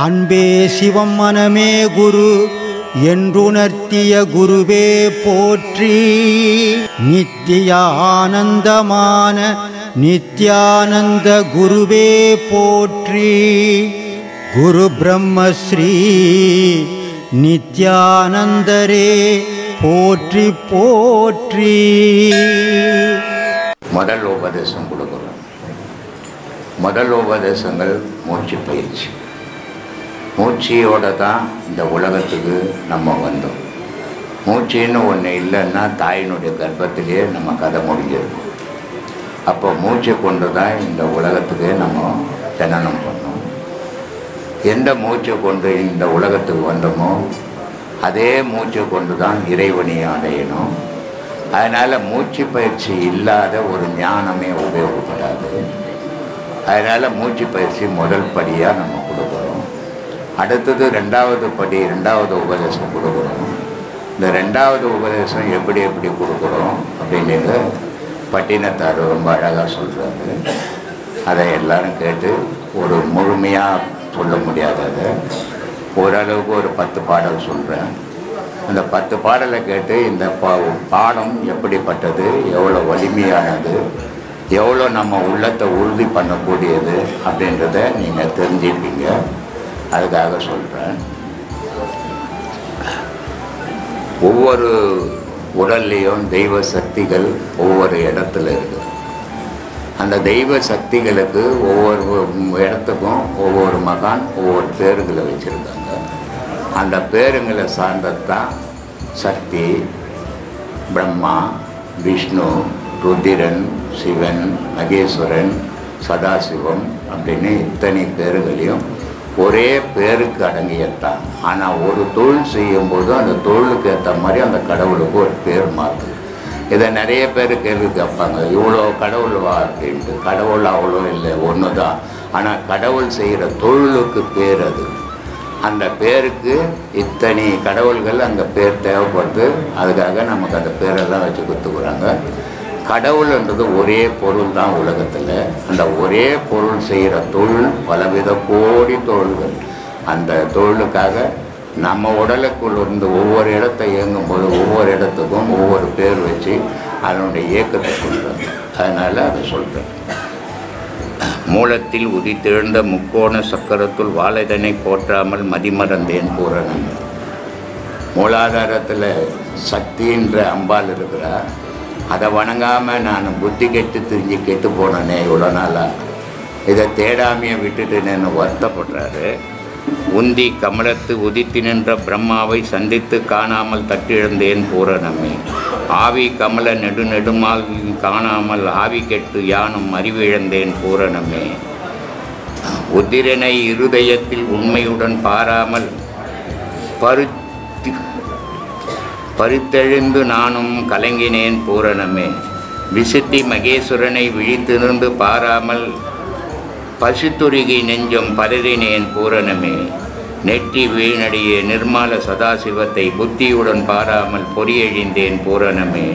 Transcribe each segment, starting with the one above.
அன்பே சிவம் மனமே குரு என்றுணர்த்திய குருவே போற்றி நித்திய ஆனந்தமான நித்யானந்த குருவே போற்றி குரு பிரம்மஸ்ரீ நித்யானந்தரே போற்றி போற்றி முதல் உபதேசம் கொடுக்குறோம் முதல் உபதேசங்கள் மூச்சு பயிற்சி மூச்சியோட தான் இந்த உலகத்துக்கு நம்ம வந்தோம் மூச்சுன்னு ஒன்று இல்லைன்னா தாயினுடைய கர்ப்பத்திலேயே நம்ம கதை முடிஞ்சிருக்கும் அப்போ மூச்சை கொண்டு தான் இந்த உலகத்துக்கு நம்ம ஜனனம் பண்ணோம் எந்த மூச்சை கொண்டு இந்த உலகத்துக்கு வந்தோமோ அதே மூச்சை கொண்டு தான் இறைவனை அடையணும் அதனால் மூச்சு பயிற்சி இல்லாத ஒரு ஞானமே உபயோகப்படாது அதனால் மூச்சு பயிற்சி முதல் படியாக நம்ம கொடுக்குறோம் அடுத்தது ரெண்டாவது படி ரெண்டாவது உபதேசம் கொடுக்குறோம் இந்த ரெண்டாவது உபதேசம் எப்படி எப்படி கொடுக்குறோம் அப்படின்றது பட்டினத்தார் ரொம்ப அழகாக சொல்கிறாரு அதை எல்லாரும் கேட்டு ஒரு முழுமையாக சொல்ல முடியாததை ஓரளவுக்கு ஒரு பத்து பாடல் சொல்கிறேன் அந்த பத்து பாடலை கேட்டு இந்த பா பாடம் எப்படிப்பட்டது எவ்வளோ வலிமையானது எவ்வளோ நம்ம உள்ளத்தை உறுதி பண்ணக்கூடியது அப்படின்றத நீங்கள் தெரிஞ்சுப்பீங்க அதுக்காக சொல்கிறேன் ஒவ்வொரு உடல்லையும் தெய்வ சக்திகள் ஒவ்வொரு இடத்துல இருக்குது அந்த தெய்வ சக்திகளுக்கு ஒவ்வொரு இடத்துக்கும் ஒவ்வொரு மகான் ஒவ்வொரு பேருங்களை வச்சுருக்காங்க அந்த பேருங்களை சார்ந்தது தான் சக்தி பிரம்மா விஷ்ணு ருதிரன் சிவன் மகேஸ்வரன் சதாசிவம் அப்படின்னு இத்தனை பேர்களையும் ஒரே பேருக்கு அடங்கியத்தான் ஆனால் ஒரு தொழில் செய்யும்போது அந்த தொழிலுக்கு ஏற்ற மாதிரி அந்த கடவுளுக்கு ஒரு பேர் மாற்றுது இதை நிறைய பேர் கேள்வி கேட்பாங்க இவ்வளோ கடவுள் வா அப்படின்ட்டு கடவுள் அவ்வளோ இல்லை ஒன்று தான் ஆனால் கடவுள் செய்கிற தொழிலுக்கு பேர் அது அந்த பேருக்கு இத்தனை கடவுள்கள் அந்த பேர் தேவைப்படுது அதுக்காக நமக்கு அந்த பேரெல்லாம் வச்சு கொடுத்துக்குறாங்க கடவுள்ன்றது ஒரே பொருள் தான் உலகத்தில் அந்த ஒரே பொருள் செய்கிற தொழில் பலவித கோடி தொழில்கள் அந்த தொழிலுக்காக நம்ம உடலுக்குள் இருந்து ஒவ்வொரு இடத்தை இயங்கும்போது ஒவ்வொரு இடத்துக்கும் ஒவ்வொரு பேர் வச்சு அதனுடைய இயக்கத்தை சொல்கிறாங்க அதனால் அதை சொல்கிறேன் மூலத்தில் உதித்தெழுந்த முக்கோண சக்கரத்துள் வாழைதனை போற்றாமல் மதிமறந்தேன் பூரணம் மூலாதாரத்தில் சக்தின்ற அம்பாள் இருக்கிறா அதை வணங்காமல் நான் புத்தி கெட்டு திரிஞ்சு கெட்டு போனேனே இவ்வளோ நாளாக இதை தேடாமையை விட்டுட்டு நான் வருத்தப்படுறாரு உந்தி கமலத்து உதித்து நின்ற பிரம்மாவை சந்தித்து காணாமல் தட்டிழந்தேன் பூரணமே ஆவி கமல நெடு நெடுமால் காணாமல் ஆவி கெட்டு யானும் அறிவிழந்தேன் பூரணமே உதிரனை இருதயத்தில் உண்மையுடன் பாராமல் பருத்தி பருத்தெழுந்து நானும் கலங்கினேன் பூரணமே விசுத்தி மகேஸ்வரனை விழித்திருந்து பாராமல் பசுத்துருகி நெஞ்சம் பதறினேன் பூரணமே நெற்றி வீணடிய நிர்மால சதாசிவத்தை புத்தியுடன் பாராமல் பொறியழிந்தேன் பூரணமே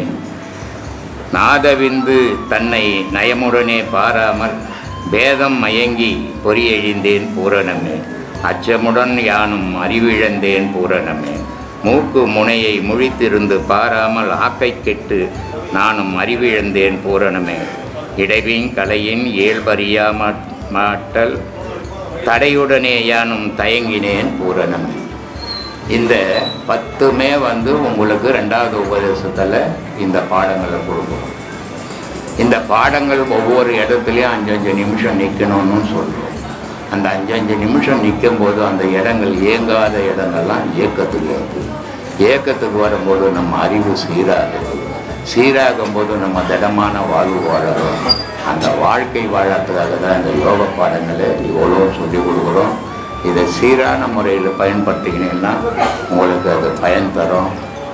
நாதவிந்து தன்னை நயமுடனே பாராமல் பேதம் மயங்கி பொறியழிந்தேன் பூரணமே அச்சமுடன் யானும் அறிவிழந்தேன் பூரணமே மூக்கு முனையை முழித்திருந்து பாராமல் ஆக்கை கெட்டு நானும் அறிவிழந்தேன் பூரணமே இடைவின் கலையின் இயல்பறியா மாட்டல் தடையுடனே யானும் தயங்கினேன் பூரணமே இந்த பத்துமே வந்து உங்களுக்கு ரெண்டாவது உபதேசத்தில் இந்த பாடங்களை கொடுக்கும் இந்த பாடங்கள் ஒவ்வொரு இடத்துலையும் அஞ்சு அஞ்சு நிமிஷம் நிற்கணும்னு சொல்கிறோம் அந்த அஞ்சு அஞ்சு நிமிஷம் நிற்கும் போது அந்த இடங்கள் இயங்காத இடங்கள்லாம் இயக்கத்துக்கு இருக்குது இயக்கத்துக்கு வரும்போது நம்ம அறிவு சீராகுது சீராகும் போது நம்ம திடமான வாழ்வு வாழறோம் அந்த வாழ்க்கை வாழறதுக்காக தான் இந்த யோக பாடங்களை இவ்வளோ சொல்லிக் கொடுக்குறோம் இதை சீரான முறையில் பயன்படுத்திக்கினீங்கன்னா உங்களுக்கு அது பயன் தரும்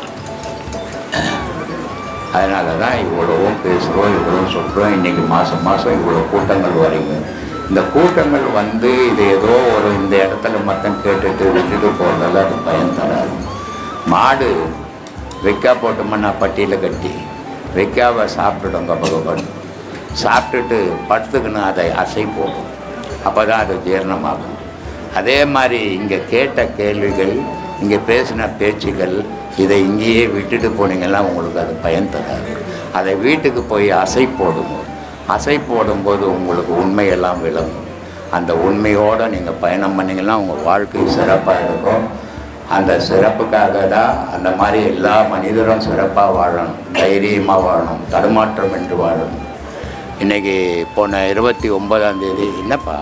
அதனால தான் இவ்வளவும் பேசுகிறோம் இவ்வளோ சொல்கிறோம் இன்றைக்கி மாதம் மாதம் இவ்வளோ கூட்டங்கள் வரீங்க இந்த கூட்டங்கள் வந்து இது ஏதோ ஒரு இந்த இடத்துல மட்டும் கேட்டுட்டு விட்டுட்டு போகிறதால அது பயன் தராது மாடு வெக்கா போட்டோம்னா பட்டியில் கட்டி வெக்காவை சாப்பிட்டுடும் கபகபன் சாப்பிட்டுட்டு படுத்துக்கணும் அதை அசை போகும் அப்போ தான் அது ஜீரணமாகும் அதே மாதிரி இங்கே கேட்ட கேள்விகள் இங்கே பேசின பேச்சுகள் இதை இங்கேயே விட்டுட்டு போனீங்கன்னா உங்களுக்கு அது பயன் தராது அதை வீட்டுக்கு போய் அசை போடுங்க அசை போடும்போது உங்களுக்கு உண்மையெல்லாம் விளங்கும் அந்த உண்மையோடு நீங்கள் பயணம் பண்ணீங்கன்னா உங்கள் வாழ்க்கை சிறப்பாக இருக்கும் அந்த சிறப்புக்காக தான் அந்த மாதிரி எல்லா மனிதரும் சிறப்பாக வாழணும் தைரியமாக வாழணும் தடுமாற்றம் என்று வாழணும் இன்றைக்கி போன இருபத்தி ஒன்பதாம் தேதி என்னப்பா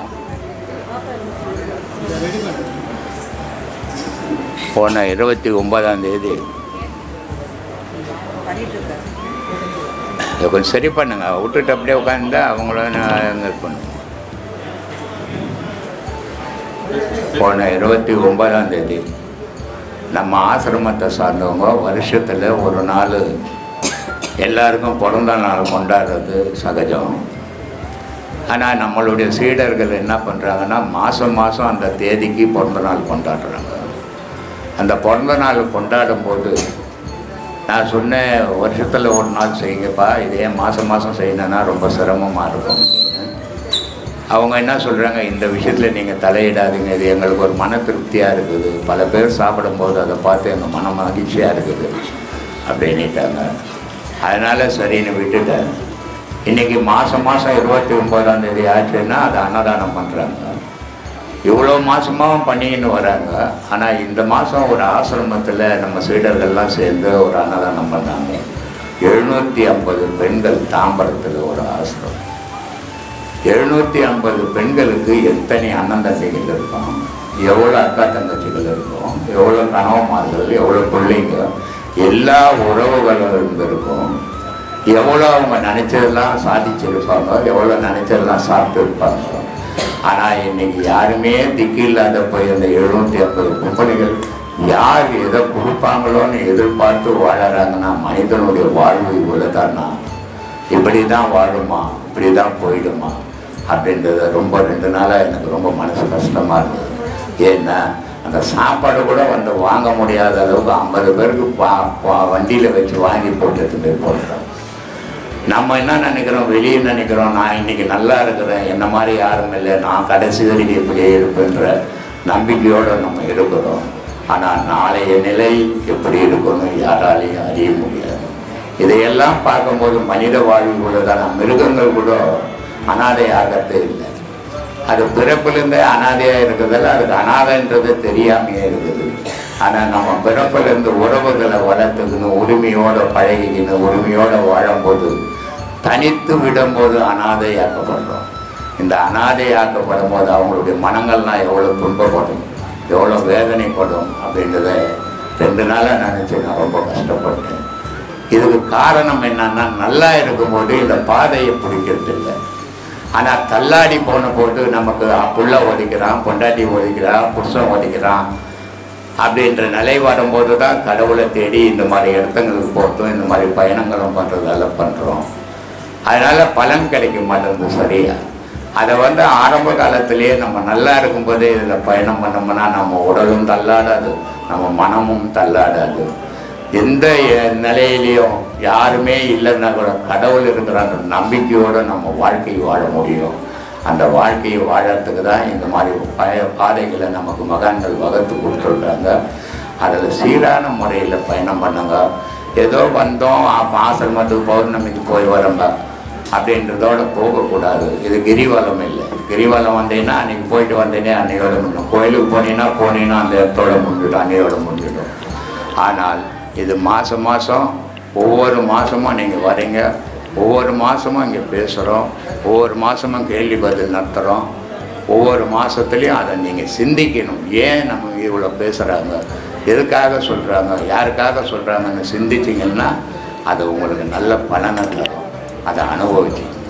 போன இருபத்தி ஒன்பதாம் தேதி இதை கொஞ்சம் சரி பண்ணுங்க விட்டுட்டு அப்படியே உட்காந்தா அவங்கள நான் இது பண்ணுங்க போன இருபத்தி ஒன்பதாம் தேதி நம்ம ஆசிரமத்தை சார்ந்தவங்க வருஷத்தில் ஒரு நாள் எல்லாருக்கும் பிறந்த நாள் கொண்டாடுறது சகஜம் ஆனால் நம்மளுடைய சீடர்கள் என்ன பண்ணுறாங்கன்னா மாதம் மாதம் அந்த தேதிக்கு பிறந்த நாள் கொண்டாடுறாங்க அந்த பிறந்த நாள் கொண்டாடும் போது நான் சொன்னேன் வருஷத்தில் ஒரு நாள் செய்யுங்கப்பா இதே மாதம் மாதம் செய்யணுன்னா ரொம்ப சிரமமாக இருக்கும் அப்படின்னு. அவங்க என்ன சொல்கிறாங்க இந்த விஷயத்தில் நீங்கள் தலையிடாதீங்க இது எங்களுக்கு ஒரு மன திருப்தியாக இருக்குது பல பேர் சாப்பிடும்போது அதை பார்த்து எங்கள் மன மகிழ்ச்சியாக இருக்குது அப்படின்னுட்டாங்க அதனால் சரின்னு விட்டுட்டேன் இன்றைக்கி மாதம் மாதம் இருபத்தி ஒம்போதாம் தேதி ஆச்சுன்னா அதை அன்னதானம் பண்ணுறாங்க இவ்வளோ மாதமாகவும் பண்ணிக்கின்னு வராங்க ஆனால் இந்த மாதம் ஒரு ஆசிரமத்தில் நம்ம சீடர்கள்லாம் சேர்ந்து ஒரு அன்னதானம் பண்ணாங்க எழுநூற்றி ஐம்பது பெண்கள் தாம்பரத்தில் ஒரு ஆசிரமம் எழுநூற்றி ஐம்பது பெண்களுக்கு எத்தனை அண்ணன் தங்கைகள் இருக்கும் எவ்வளோ அக்கா தங்கச்சிகள் இருக்கும் எவ்வளோ கணவன்மார்கள் எவ்வளோ பிள்ளைங்க எல்லா உறவுகளும் இருந்திருக்கும் எவ்வளோ அவங்க நினச்சதெல்லாம் சாதிச்சிருப்பாங்க எவ்வளோ நினச்சதெல்லாம் சாப்பிட்டு இருப்பாங்க ஆனால் இன்னைக்கு யாருமே திக்கு இல்லாத போய் அந்த எழுநூற்றி ஐம்பது கும்படிகள் யார் எதை கொடுப்பாங்களோன்னு எதிர்பார்த்து வாழறாங்கன்னா மனிதனுடைய வாழ்வு இவ்வளோதானா இப்படி தான் வாழுமா இப்படி தான் போயிடுமா அப்படின்றத ரொம்ப ரெண்டு நாளாக எனக்கு ரொம்ப மனசு கஷ்டமாக இருந்தது ஏன்னா அந்த சாப்பாடு கூட வந்து வாங்க முடியாத அளவுக்கு ஐம்பது பேருக்கு பா வண்டியில் வச்சு வாங்கி போட்டு போய் போடுறோம் நம்ம என்ன நினைக்கிறோம் வெளியே நினைக்கிறோம் நான் இன்னைக்கு நல்லா இருக்கிறேன் என்ன மாதிரி யாரும் இல்லை நான் கடைசி வரைக்கும் இப்படியே இருப்பேன்ற நம்பிக்கையோடு நம்ம இருக்கிறோம் ஆனால் நாளைய நிலை எப்படி இருக்கும்னு யாராலையும் அறிய முடியாது இதையெல்லாம் பார்க்கும்போது மனித வாழ்வுக்குள்ளதான மிருகங்கள் கூட அனாதை ஆகிறது இல்லை அது பிறப்பிலிருந்தே அனாதையாக இருக்கிறதால அதுக்கு அனாதைன்றது தெரியாமையே இருக்குது ஆனால் நம்ம பிறப்பிலிருந்து உறவுகளை வளர்த்துக்கணும் உரிமையோடு பழகிக்கணும் உரிமையோடு வாழும்போது தனித்து விடும்போது அனாதையாக்கப்படுறோம் இந்த அனாதையாக்கப்படும் போது அவங்களுடைய மனங்கள்லாம் எவ்வளோ துன்பப்படும் எவ்வளோ வேதனைப்படும் அப்படின்றத ரெண்டு நாளாக நினச்சி நான் ரொம்ப கஷ்டப்பட்டேன் இதுக்கு காரணம் என்னன்னா நல்லா இருக்கும்போது இந்த பாதையை பிடிக்கிறது இல்லை ஆனால் தள்ளாடி போன போது நமக்கு புள்ள ஒதுக்கிறான் பொண்டாட்டி ஒதுக்கிறான் புருஷன் ஒதுக்கிறான் அப்படின்ற நிலை வரும்போது தான் கடவுளை தேடி இந்த மாதிரி இடத்துங்களுக்கு போகிறதும் இந்த மாதிரி பயணங்களும் பண்ணுறதால பண்ணுறோம் அதனால் பலன் கிடைக்க மாட்டேங்குது சரியா அதை வந்து ஆரம்ப காலத்திலேயே நம்ம நல்லா இருக்கும்போதே இதில் பயணம் பண்ணோம்னா நம்ம உடலும் தள்ளாடாது நம்ம மனமும் தள்ளாடாது எந்த எ- நிலையிலையும் யாருமே இல்லைன்னா கூட கடவுள் இருக்கிறான்ற நம்பிக்கையோடு நம்ம வாழ்க்கை வாழ முடியும் அந்த வாழ்க்கையை வாழறதுக்கு தான் இந்த மாதிரி பய பாதைகளை நமக்கு மகான்கள் வகுத்து கொடுத்துருக்காங்க அதில் சீரான முறையில் பயணம் பண்ணுங்க ஏதோ வந்தோம் அப்ப ஆசிரமத்துக்கு பௌர்ணமிக்கு போய் வரோங்க அப்படின்றதோட போகக்கூடாது இது கிரிவலம் இல்லை கிரிவலம் வந்தீங்கன்னா அன்னைக்கு போயிட்டு வந்தேனே அன்னையோட முடியும் கோயிலுக்கு போனீங்கன்னா போனீங்கன்னா அந்த இடத்தோட முடிஞ்சிடும் அன்னையோட முடிஞ்சிடும் ஆனால் இது மாதம் மாதம் ஒவ்வொரு மாதமும் நீங்கள் வரீங்க ஒவ்வொரு மாதமும் இங்கே பேசுகிறோம் ஒவ்வொரு மாதமும் கேள்வி பதில் நடத்துகிறோம் ஒவ்வொரு மாதத்துலேயும் அதை நீங்கள் சிந்திக்கணும் ஏன் நம்ம இவ்வளோ பேசுகிறாங்க எதுக்காக சொல்கிறாங்க யாருக்காக சொல்கிறாங்கன்னு சிந்திச்சிங்கன்னா அது உங்களுக்கு நல்ல பலனை தரும் அதை அனுபவிச்சிங்க